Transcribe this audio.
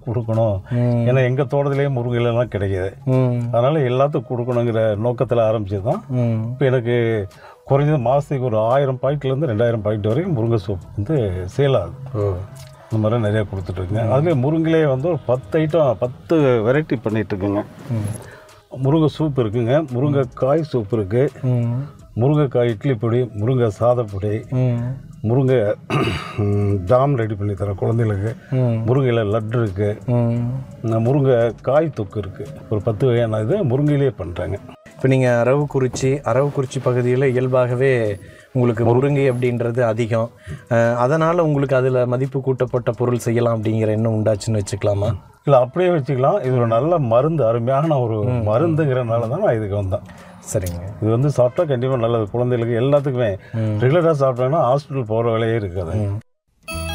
கொடுக்கணும் ஏன்னா எங்கள் தோட்டத்திலேயே முருங்கைலாம் கிடைக்கிது ம் அதனால் எல்லாத்துக்கும் கொடுக்கணுங்கிற நோக்கத்தில் ஆரம்பிச்சது தான் ம் இப்போ எனக்கு குறைஞ்சது மாதத்துக்கு ஒரு ஆயிரம் பாக்கெட்லேருந்து ரெண்டாயிரம் பாக்கெட் வரைக்கும் முருங்கை சோப் வந்து சேல் ஆகுது ஓ இந்த மாதிரி நிறையா கொடுத்துட்ருக்குங்க அதுலேயே முருங்கிலே வந்து ஒரு பத்து ஐட்டம் பத்து வெரைட்டி பண்ணிகிட்ருக்குங்க முருங்கை சூப் இருக்குங்க முருங்கைக்காய் சூப் இருக்குது ம் முருங்கைக்காய் இட்லி பொடி முருங்கை சாதப்பொடி ம் முருங்கை ஜாம் ரெடி பண்ணி தரேன் குழந்தைகளுக்கு ம் முருங்கையில் லட்டு இருக்குது ம் முருங்கை காய் தொக்கு இருக்குது ஒரு பத்து வகையான இது முருங்கையிலே பண்ணுறாங்க இப்போ நீங்கள் அரவக்குறிச்சி அரவக்குறிச்சி பகுதியில் இயல்பாகவே உங்களுக்கு முருங்கை அப்படின்றது அதிகம் அதனால் உங்களுக்கு அதில் மதிப்பு கூட்டப்பட்ட பொருள் செய்யலாம் அப்படிங்கிற எண்ணம் உண்டாச்சுன்னு வச்சுக்கலாமா இல்லை அப்படியே வச்சுக்கலாம் இது ஒரு நல்ல மருந்து அருமையான ஒரு மருந்துங்கிறனால தான் நான் இதுக்கு வந்தேன் சரிங்க இது வந்து சாப்பிட்டா கண்டிப்பாக நல்லது குழந்தைகளுக்கு எல்லாத்துக்குமே ரெகுலராக சாப்பிட்டாங்கன்னா ஹாஸ்பிட்டல் போகிற வேலையே இருக்காது